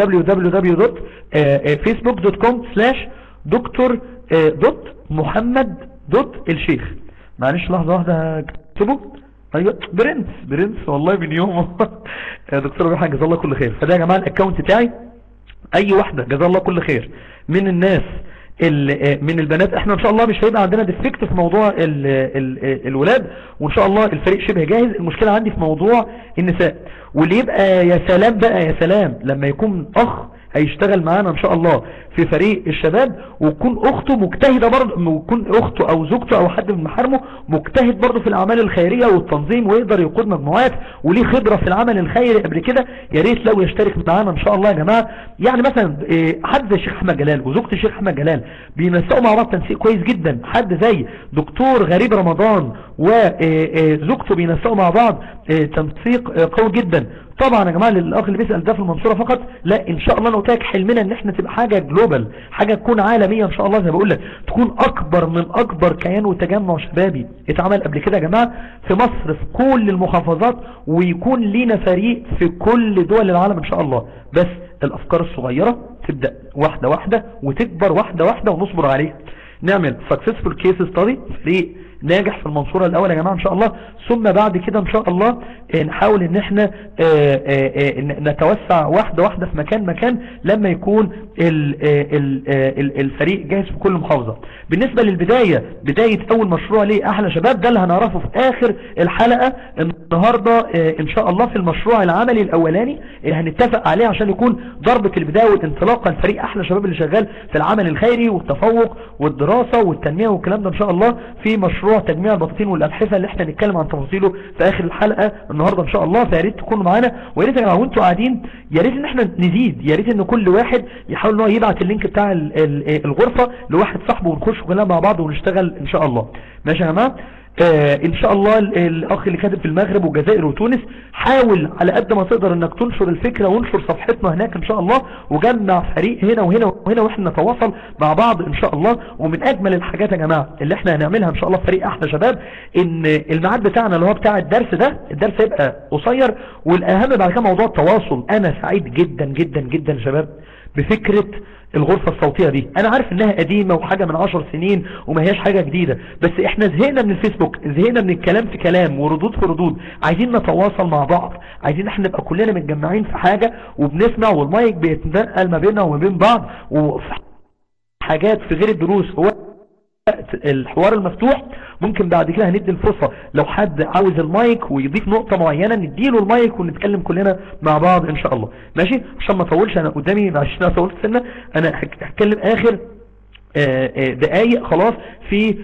www.facebook.com slash دكتور دوت محمد دوت الشيخ معلش لحظة واحدة اكتبه ايوه برنس برنس والله من يومه يا دكتور ابو جزاه الله كل خير فده يا جماعه الاكونت بتاعي اي واحده جزاه الله كل خير من الناس من البنات احنا ان شاء الله مش هيبقى عندنا ديفكت في موضوع ال ال الولاد وان شاء الله الفريق شبه جاهز المشكله عندي في موضوع النساء واللي يبقى يا سلام بقى يا سلام لما يكون اخ هيشتغل معانا ان شاء الله في فريق الشباب وتكون اخته مجتهدة برضه ويكون اخته او زوجته او حد من محارمه مجتهد برضه في الاعمال الخيرية والتنظيم ويقدر يقود مجموعات وليه خبرة في العمل الخيري قبل كده يا ريت لو يشترك معانا ان شاء الله يا جماعة يعني مثلا حد زي الشيخ احمد جلال وزوجة الشيخ احمد جلال بينسقوا مع بعض تنسيق كويس جدا حد زي دكتور غريب رمضان وزوجته بينسقوا مع بعض تنسيق قوي جدا طبعا يا جماعة للأخ اللي بيسأل ده في المنصورة فقط لا ان شاء الله انا قلت لك حلمنا ان احنا تبقى حاجة جلوبال حاجة تكون عالمية ان شاء الله زي ما بقول لك تكون اكبر من اكبر كيان وتجمع شبابي اتعمل قبل كده يا جماعة في مصر في كل المحافظات ويكون لينا فريق في كل دول العالم ان شاء الله بس الافكار الصغيرة تبدأ واحدة واحدة وتكبر واحدة واحدة ونصبر عليها نعمل successful case study فريق ناجح في المنصورة الاول يا جماعة ان شاء الله ثم بعد كده ان شاء الله نحاول ان احنا نتوسع واحدة واحدة في مكان مكان لما يكون الفريق جاهز في كل محافظة بالنسبة للبداية بداية اول مشروع ليه احلى شباب ده اللي هنعرفه في اخر الحلقة النهاردة ان شاء الله في المشروع العملي الاولاني اللي هنتفق عليه عشان يكون ضربة البداية والانطلاقة الفريق احلى شباب اللي شغال في العمل الخيري والتفوق والدراسة والتنمية والكلام ده ان شاء الله في مشروع تجميع البطاطين والألحفة اللي احنا نتكلم عن تفاصيله في اخر الحلقة النهاردة ان شاء الله فيا ريت تكونوا معانا ويا ريت يا جماعه وانتوا قاعدين يا ريت ان احنا نزيد يا ريت ان كل واحد يحاول ان هو يبعت اللينك بتاع الغرفة لواحد صاحبه ونخش كلنا مع بعض ونشتغل ان شاء الله ماشي يا جماعه آه ان شاء الله الاخ اللي كاتب في المغرب والجزائر وتونس حاول على قد ما تقدر انك تنشر الفكرة وانشر صفحتنا هناك ان شاء الله وجمع فريق هنا وهنا وهنا واحنا نتواصل مع بعض ان شاء الله ومن اجمل الحاجات يا جماعة اللي احنا هنعملها ان شاء الله فريق احلى شباب ان الميعاد بتاعنا اللي هو بتاع الدرس ده الدرس هيبقى قصير والاهم بعد كده موضوع التواصل انا سعيد جدا جدا جدا يا شباب بفكرة الغرفة الصوتية دي انا عارف انها قديمة وحاجة من عشر سنين وما هياش حاجة جديدة بس احنا زهقنا من الفيسبوك زهقنا من الكلام في كلام وردود في ردود عايزين نتواصل مع بعض عايزين احنا نبقى كلنا متجمعين في حاجة وبنسمع والمايك بيتنقل ما بيننا وما بين بعض وفي حاجات في غير الدروس هو الحوار المفتوح ممكن بعد كده هندي الفرصة لو حد عاوز المايك ويضيف نقطة معينة نديله المايك ونتكلم كلنا مع بعض ان شاء الله ماشي عشان ما اطولش انا قدامي عشان انا طولت سنة انا هتكلم اخر دقايق خلاص في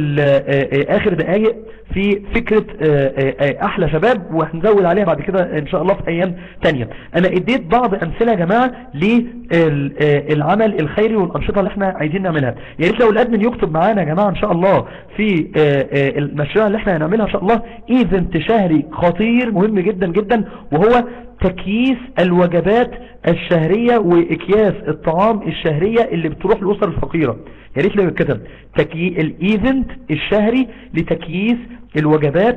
اخر دقايق في فكرة احلى شباب وهنزود عليها بعد كده ان شاء الله في ايام تانية انا اديت بعض امثلة يا جماعة للعمل الخيري والانشطة اللي احنا عايزين نعملها يا ريت لو الادمن يكتب معانا يا جماعة ان شاء الله في المشروع اللي احنا هنعملها ان شاء الله ايفنت شهري خطير مهم جدا جدا وهو تكييس الوجبات الشهرية واكياس الطعام الشهرية اللي بتروح للأسر الفقيرة يا ريت لو يتكتب تكي... الايفنت الشهري لتكييس الوجبات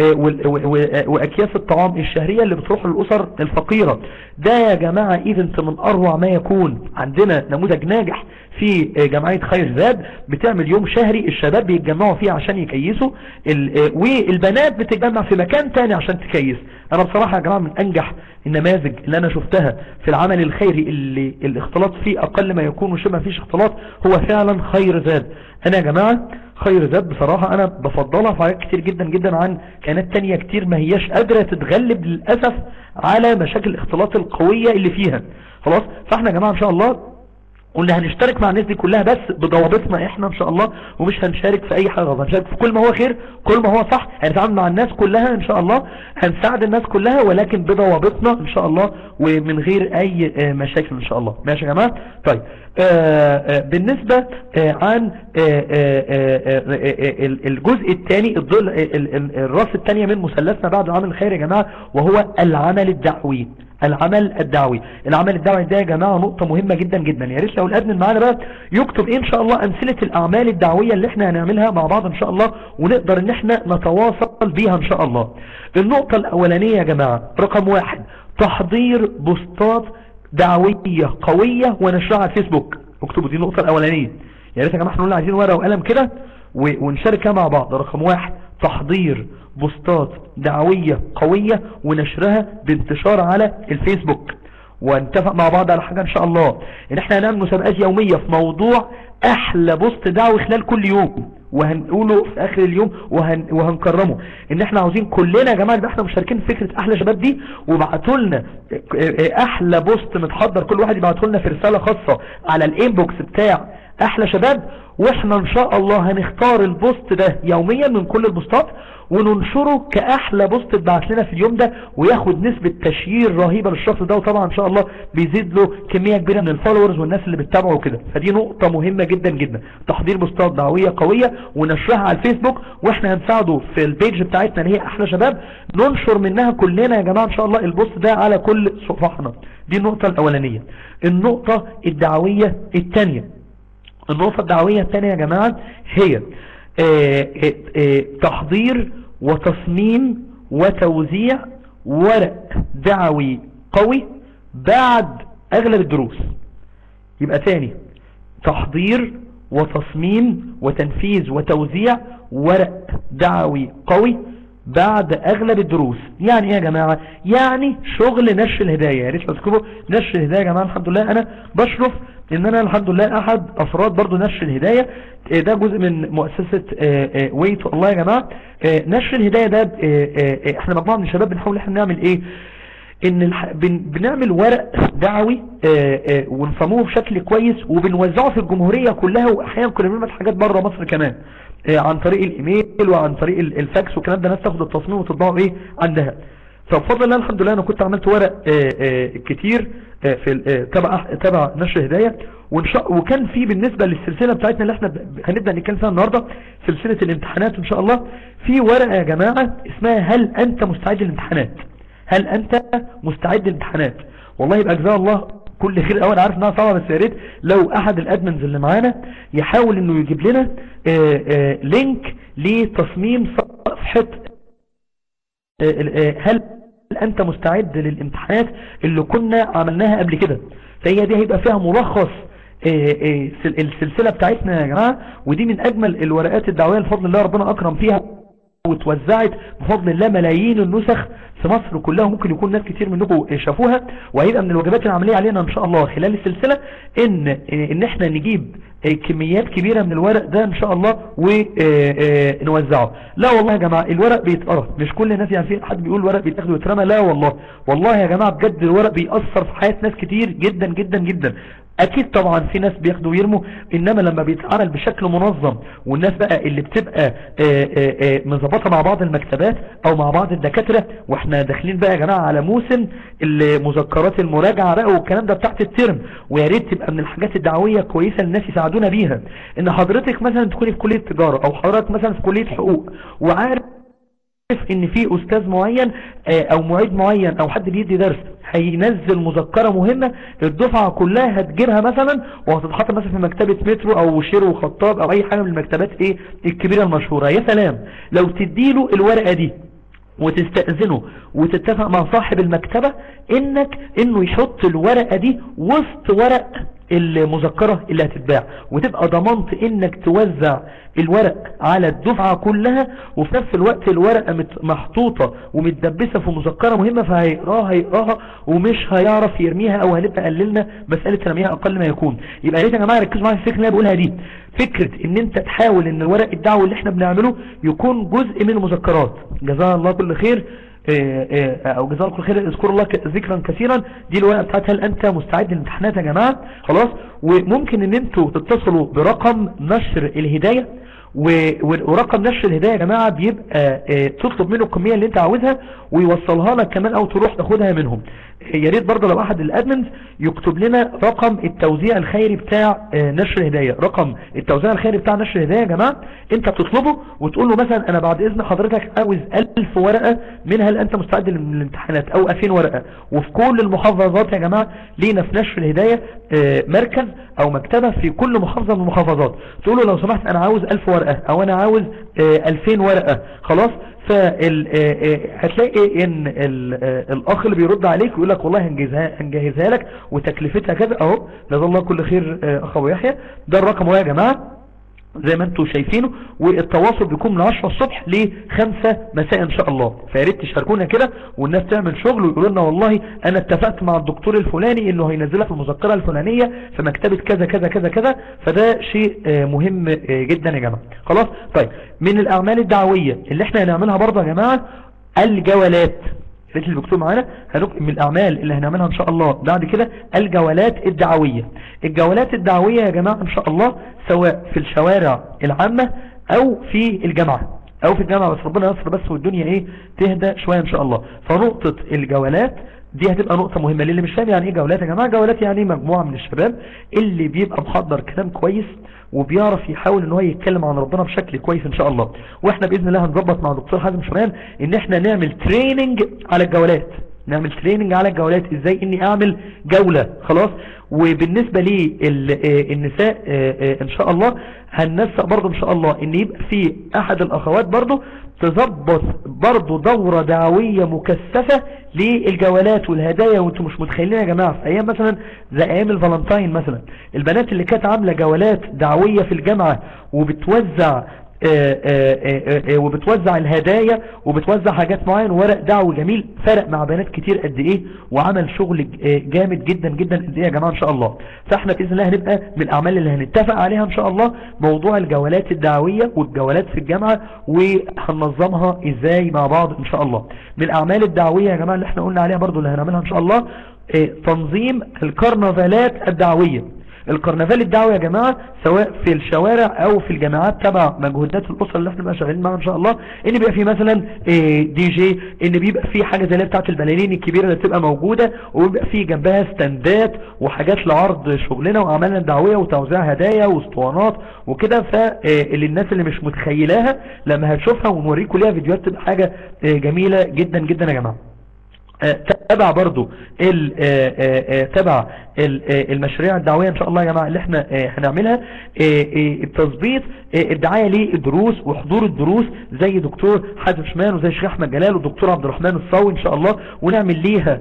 واكياس الطعام الشهرية اللي بتروح للأسر الفقيرة ده يا جماعة ايفنت من اروع ما يكون عندنا نموذج ناجح في جمعية خير زاد بتعمل يوم شهري الشباب بيتجمعوا فيه عشان يكيسوا والبنات بتتجمع في مكان تاني عشان تكيس انا بصراحة يا جماعة من انجح النماذج اللي انا شفتها في العمل الخيري اللي الاختلاط فيه اقل ما يكون وشبه فيش اختلاط هو فعلا خير زاد انا يا جماعة خير زاد بصراحة انا بفضلها في حاجات كتير جدا جدا عن كانت تانية كتير ما هياش قادرة تتغلب للأسف على مشاكل الاختلاط القوية اللي فيها خلاص فاحنا يا جماعة ان شاء الله قلنا هنشترك مع الناس دي كلها بس بضوابطنا احنا ان شاء الله ومش هنشارك في اي حاجة غلط هنشارك في كل ما هو خير كل ما هو صح هنتعامل مع الناس كلها ان شاء الله هنساعد الناس كلها ولكن بضوابطنا ان شاء الله ومن غير اي مشاكل ان شاء الله ماشي يا جماعة طيب آآ آآ بالنسبة آآ عن الجزء الثاني الراس الثانية من مثلثنا بعد العمل الخيري يا جماعة وهو العمل الدعوي العمل الدعوي العمل الدعوي ده يا جماعة نقطة مهمة جدا جدا يا ريت لو الادمن معانا بقى يكتب ايه ان شاء الله امثلة الاعمال الدعوية اللي احنا هنعملها مع بعض ان شاء الله ونقدر ان احنا نتواصل بيها ان شاء الله النقطة الاولانية يا جماعة رقم واحد تحضير بوستات دعوية قوية ونشرها على الفيسبوك اكتبوا دي النقطة الاولانية يا ريت يا جماعة احنا نقول عايزين ورقة وقلم كده ونشاركها مع بعض رقم واحد تحضير بوستات دعوية قوية ونشرها بانتشار على الفيسبوك ونتفق مع بعض على حاجة ان شاء الله ان احنا هنعمل مسابقات يومية في موضوع احلى بوست دعوي خلال كل يوم وهنقوله في اخر اليوم وهن وهنكرمه ان احنا عاوزين كلنا يا جماعه احنا مشاركين في فكره احلى شباب دي وابعتوا لنا احلى بوست متحضر كل واحد يبعته لنا في رساله خاصه على الانبوكس بتاع احلى شباب واحنا ان شاء الله هنختار البوست ده يوميا من كل البوستات وننشره كأحلى بوست اتبعت لنا في اليوم ده وياخد نسبة تشيير رهيبة للشخص ده وطبعا ان شاء الله بيزيد له كمية كبيرة من الفولورز والناس اللي بتتابعه وكده فدي نقطة مهمة جدا جدا تحضير بوستات دعوية قوية ونشرها على الفيسبوك واحنا هنساعده في البيج بتاعتنا ان هي احلى شباب ننشر منها كلنا يا جماعة ان شاء الله البوست ده على كل صفحنا دي النقطة الاولانية النقطة الدعوية الثانية النقطة الدعوية الثانية يا جماعة هي اه اه اه تحضير وتصميم وتوزيع ورق دعوي قوي بعد اغلب الدروس يبقى تاني تحضير وتصميم وتنفيذ وتوزيع ورق دعوي قوي بعد اغلب الدروس يعني ايه يا جماعة يعني شغل نشر الهداية يا ريت تذكروا نشر الهداية يا جماعة الحمد لله انا بشرف ان انا الحمد لله احد افراد برضو نشر الهداية ده جزء من مؤسسة ويت الله يا جماعة نشر الهداية ده احنا مجموعة من الشباب بنحاول احنا نعمل ايه ان الح... بن... بنعمل ورق دعوي ونصموه بشكل كويس وبنوزعه في الجمهورية كلها واحيانا كنا بنعمل حاجات بره مصر كمان عن طريق الايميل وعن طريق الفاكس والكلام ده ناس تاخد التصميم وتطبعه ايه عندها فبفضل الله الحمد لله انا كنت عملت ورق كتير في تبع تبع نشر هدايه وكان في بالنسبه للسلسله بتاعتنا اللي احنا هنبدا نتكلم فيها النهارده سلسله الامتحانات ان شاء الله في ورقه يا جماعه اسمها هل انت مستعد للامتحانات هل انت مستعد للامتحانات والله يبقى جزاه الله كل خير اول عارف انها صعبه بس يا ريت لو احد الادمنز اللي معانا يحاول انه يجيب لنا آآ آآ لينك لتصميم صفحه هل انت مستعد للامتحانات اللي كنا عملناها قبل كده فهي دي هيبقى فيها ملخص السلسله بتاعتنا يا جماعه ودي من اجمل الورقات الدعويه بفضل الله ربنا اكرم فيها وتوزعت بفضل الله ملايين النسخ في مصر كلها ممكن يكون ناس كتير منكم شافوها وهيبقى من الواجبات العملية علينا ان شاء الله خلال السلسلة ان ان احنا نجيب كميات كبيرة من الورق ده ان شاء الله ونوزعه لا والله يا جماعة الورق بيتقرا مش كل الناس يعني في حد بيقول الورق بيتاخد ويترمى لا والله والله يا جماعة بجد الورق بيأثر في حياة ناس كتير جدا جدا جدا اكيد طبعا في ناس بياخدوا ويرموا انما لما بيتعمل بشكل منظم والناس بقى اللي بتبقى مظبطه مع بعض المكتبات او مع بعض الدكاترة واحنا داخلين بقى يا جماعة على موسم المذكرات المراجعة بقى والكلام ده بتاعت الترم ويا ريت تبقى من الحاجات الدعوية كويسة الناس يساعدونا بيها ان حضرتك مثلا تكوني في كلية تجارة او حضرتك مثلا في كلية حقوق وعارف ان في استاذ معين او معيد معين او حد بيدي درس هينزل مذكرة مهمة الدفعة كلها هتجيبها مثلا وهتتحط مثلا في مكتبة مترو او شير وخطاب او اي حاجة من المكتبات ايه الكبيرة المشهورة يا سلام لو تديله الورقة دي وتستأذنه وتتفق مع صاحب المكتبة انك انه يحط الورقة دي وسط ورق المذكرة اللي هتتباع وتبقى ضمنت انك توزع الورق على الدفعة كلها وفي نفس الوقت الورقة محطوطة ومتدبسة في مذكرة مهمة فهيقراها هيقراها ومش هيعرف يرميها او هنبقى قللنا مسألة رميها اقل ما يكون يبقى يا ريت يا جماعة ركزوا معايا في الفكرة اللي انا بقولها دي فكرة ان انت تحاول ان الورق الدعوة اللي احنا بنعمله يكون جزء من المذكرات جزاها الله كل خير او جزاء الله خير اذكر الله ذكرا كثيرا دي الورقه بتاعت هل انت مستعد للامتحانات يا جماعه خلاص وممكن ان انتوا تتصلوا برقم نشر الهدايه ورقم نشر الهداية يا جماعة بيبقى تطلب منه الكمية اللي انت عاوزها ويوصلها لك كمان او تروح تاخدها منهم يا ريت برضه لو احد الادمنز يكتب لنا رقم التوزيع الخيري بتاع نشر الهداية رقم التوزيع الخيري بتاع نشر الهداية يا جماعة انت بتطلبه وتقول له مثلا انا بعد اذن حضرتك عاوز 1000 ورقة منها هل انت مستعد للامتحانات او 2000 ورقة وفي كل المحافظات يا جماعة لينا في نشر الهداية مركز او مكتبة في كل محافظة من المحافظات تقول له لو سمحت انا عاوز 1000 ورقة او انا عاوز 2000 ورقة خلاص هتلاقي ان الاخ اللي بيرد عليك يقول لك والله هنجهزها, هنجهزها لك وتكلفتها كذا اهو جزا الله كل خير اخ ابو يحيى ده الرقم اهو يا جماعه زي ما انتم شايفينه والتواصل بيكون من 10 الصبح ل 5 مساء ان شاء الله فياريت تشاركونا كده والناس تعمل شغل ويقولوا لنا والله انا اتفقت مع الدكتور الفلاني انه هينزلها في المذكره الفلانيه في مكتبه كذا كذا كذا كذا فده شيء مهم جدا يا جماعه خلاص طيب من الاعمال الدعويه اللي احنا هنعملها برضه يا جماعه الجولات ريت اللي بيكتبوا معانا هنكتب من الاعمال اللي هنعملها ان شاء الله بعد كده الجولات الدعوية الجولات الدعوية يا جماعة ان شاء الله سواء في الشوارع العامة او في الجامعة او في الجامعة بس ربنا يصر بس والدنيا ايه تهدى شوية ان شاء الله فنقطة الجولات دي هتبقى نقطة مهمة للي مش فاهم يعني ايه جولات يا جماعة جولات يعني مجموعة من الشباب اللي بيبقى محضر كلام كويس وبيعرف يحاول ان هو يتكلم عن ربنا بشكل كويس ان شاء الله واحنا باذن الله هنظبط مع دكتور حازم شمال ان احنا نعمل تريننج على الجولات نعمل تريننج على الجولات ازاي اني اعمل جولة خلاص وبالنسبة للنساء ان شاء الله هننسق برضو ان شاء الله ان يبقى في احد الاخوات برضو تظبط برضو دورة دعوية مكثفة للجولات والهدايا وانتم مش متخيلين يا جماعة في ايام مثلا زي ايام الفالنتاين مثلا البنات اللي كانت عاملة جولات دعوية في الجامعة وبتوزع آه، آه، آه، وبتوزع الهدايا وبتوزع حاجات معين ورق دعوي جميل فرق مع بنات كتير قد ايه وعمل شغل جامد جدا جدا قد ايه يا جماعة ان شاء الله فاحنا باذن الله هنبقى من الاعمال اللي هنتفق عليها ان شاء الله موضوع الجولات الدعوية والجولات في الجامعة وهننظمها ازاي مع بعض ان شاء الله من الاعمال الدعوية يا جماعة اللي احنا قلنا عليها برضو اللي هنعملها ان شاء الله تنظيم الكرنفالات الدعوية الكرنفال الدعوي يا جماعة سواء في الشوارع او في الجامعات تبع مجهودات الاسره اللي احنا بقى شغالين معاها ان شاء الله ان بيبقى في مثلا إيه، دي جي ان بيبقى في حاجة زي اللي بتاعت البلالين الكبيرة اللي بتبقى موجودة وبيبقى في جنبها ستاندات وحاجات لعرض شغلنا واعمالنا الدعوية وتوزيع هدايا واسطوانات وكده فاللي الناس اللي مش متخيلاها لما هتشوفها ونوريكم ليها فيديوهات تبقى حاجة إيه، جميلة جدا جدا يا جماعة تبع برضو آه، آه، آه، تبع المشاريع الدعوية ان شاء الله يا جماعة اللي احنا هنعملها التظبيط الدعاية للدروس وحضور الدروس زي دكتور حازم شمان وزي شيخ احمد جلال ودكتور عبد الرحمن الصاوي ان شاء الله ونعمل ليها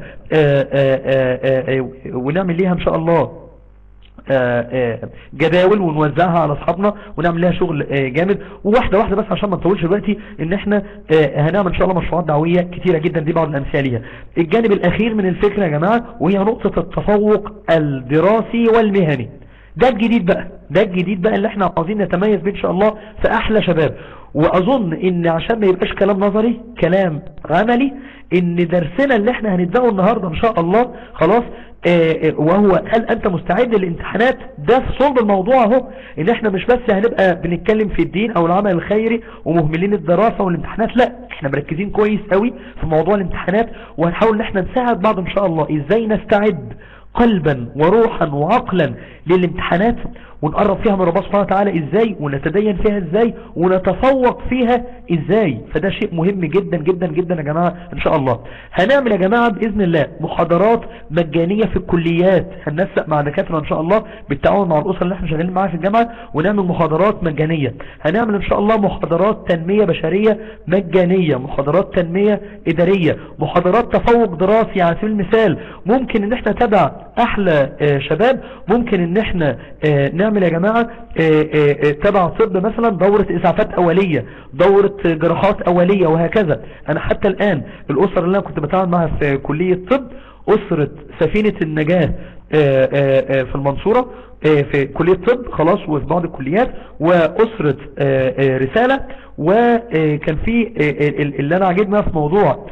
ونعمل ليها ان شاء الله آه، آه، جداول ونوزعها على اصحابنا ونعمل لها شغل آه، جامد وواحده واحده بس عشان ما نطولش دلوقتي ان احنا هنعمل ان شاء الله مشروعات دعويه كتيره جدا دي بعض الامثال ليها الجانب الاخير من الفكره يا جماعه وهي نقطه التفوق الدراسي والمهني ده الجديد بقى ده الجديد بقى اللي احنا عاوزين نتميز بيه ان شاء الله في احلى شباب واظن ان عشان ما يبقاش كلام نظري كلام عملي ان درسنا اللي احنا هنبداه النهاردة ان شاء الله خلاص آه، آه، وهو هل انت مستعد للامتحانات ده في صلب الموضوع اهو ان احنا مش بس هنبقى بنتكلم في الدين او العمل الخيري ومهملين الدراسة والامتحانات لا احنا مركزين كويس قوي في موضوع الامتحانات وهنحاول ان احنا نساعد بعض ان شاء الله ازاي نستعد قلبا وروحا وعقلا للامتحانات ونقرب فيها من ربنا سبحانه وتعالى ازاي ونتدين فيها ازاي ونتفوق فيها ازاي فده شيء مهم جدا جدا جدا يا جماعة ان شاء الله هنعمل يا جماعة باذن الله محاضرات مجانية في الكليات هننسق مع دكاترة ان شاء الله بالتعاون مع الاسر اللي احنا شغالين معاها في الجامعة ونعمل محاضرات مجانية هنعمل ان شاء الله محاضرات تنمية بشرية مجانية محاضرات تنمية ادارية محاضرات تفوق دراسي على سبيل المثال ممكن ان احنا تبع احلى آه، شباب ممكن ان احنا آه، نعمل يا جماعة آه، تبع طب مثلا دورة اسعافات اولية دورة جراحات اولية وهكذا انا حتى الان الاسر اللي انا كنت بتعامل معها في كلية طب اسرة سفينة النجاة في المنصورة في كلية طب خلاص وفي بعض الكليات واسرة رسالة وكان في اللي انا عجبنا في موضوع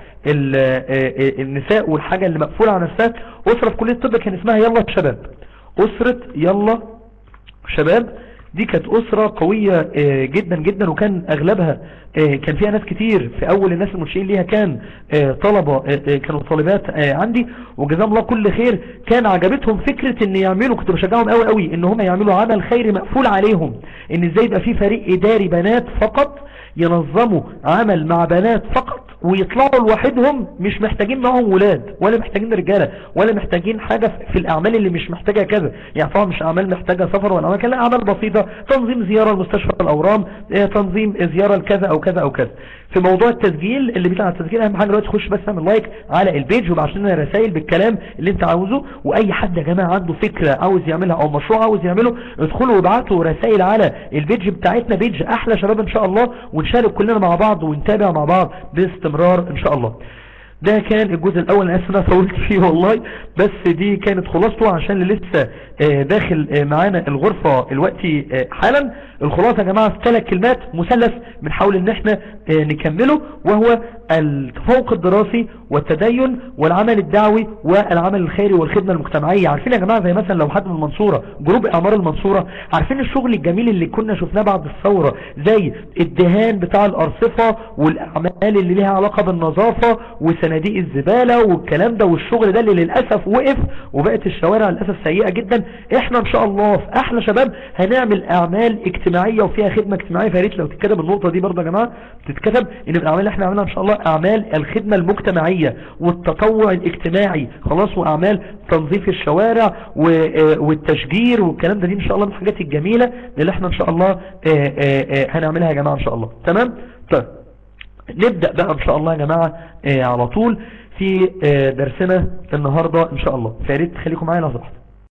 النساء والحاجة اللي مقفولة على نفسها أسرة في كلية الطب كان اسمها يلا شباب أسرة يلا شباب دي كانت أسرة قوية آه، جدا جدا وكان أغلبها آه، كان فيها ناس كتير في أول الناس المنشئين ليها كان آه، طلبة كانوا طالبات عندي وجزاهم الله كل خير كان عجبتهم فكرة ان يعملوا كنت بشجعهم قوي قوي ان هم يعملوا عمل خيري مقفول عليهم ان ازاي يبقى في فريق إداري بنات فقط ينظموا عمل مع بنات فقط ويطلعوا لوحدهم مش محتاجين معهم ولاد ولا محتاجين رجالة ولا محتاجين حاجة في الأعمال اللي مش محتاجة كذا يعني طبعا مش أعمال محتاجة سفر ولا أعمال لا أعمال بسيطة تنظيم زيارة لمستشفى الأورام آه، تنظيم زيارة لكذا أو كذا أو كذا في موضوع التسجيل اللي بيطلع التسجيل اهم حاجه دلوقتي تخش بس اعمل لايك على البيج وابعت لنا رسائل بالكلام اللي انت عاوزه واي حد يا جماعه عنده فكره عاوز يعملها او مشروع عاوز يعمله ادخلوا وابعتوا رسائل على البيج بتاعتنا بيج احلى شباب ان شاء الله ونشارك كلنا مع بعض ونتابع مع بعض باستمرار ان شاء الله ده كان الجزء الاول انا اسف انا طولت فيه والله بس دي كانت خلاصته عشان اللي لسه آه، داخل آه، معانا الغرفة الوقتي آه، حالا الخلاصة يا جماعة في ثلاث كلمات مثلث بنحاول ان احنا نكمله وهو التفوق الدراسي والتدين والعمل الدعوي والعمل الخيري والخدمة المجتمعية عارفين يا جماعة زي مثلا لو حد من المنصورة جروب اعمار المنصورة عارفين الشغل الجميل اللي كنا شفناه بعد الثورة زي الدهان بتاع الارصفة والاعمال اللي ليها علاقة بالنظافة وصناديق الزبالة والكلام ده والشغل ده اللي للأسف وقف وبقت الشوارع للأسف سيئة جدا احنا ان شاء الله في احلى شباب هنعمل اعمال اجتماعية وفيها خدمة اجتماعية فياريت لو تتكتب النقطة دي برضه يا جماعة تتكتب ان الاعمال اللي احنا عملناها ان شاء الله اعمال الخدمة المجتمعية والتطوع الاجتماعي خلاص واعمال تنظيف الشوارع والتشجير والكلام ده دي ان شاء الله من الحاجات الجميلة اللي احنا ان شاء الله هنعملها يا جماعة ان شاء الله تمام طيب نبدأ بقى ان شاء الله يا جماعة على طول في درسنا النهاردة ان شاء الله فياريت تخليكم معايا لحظة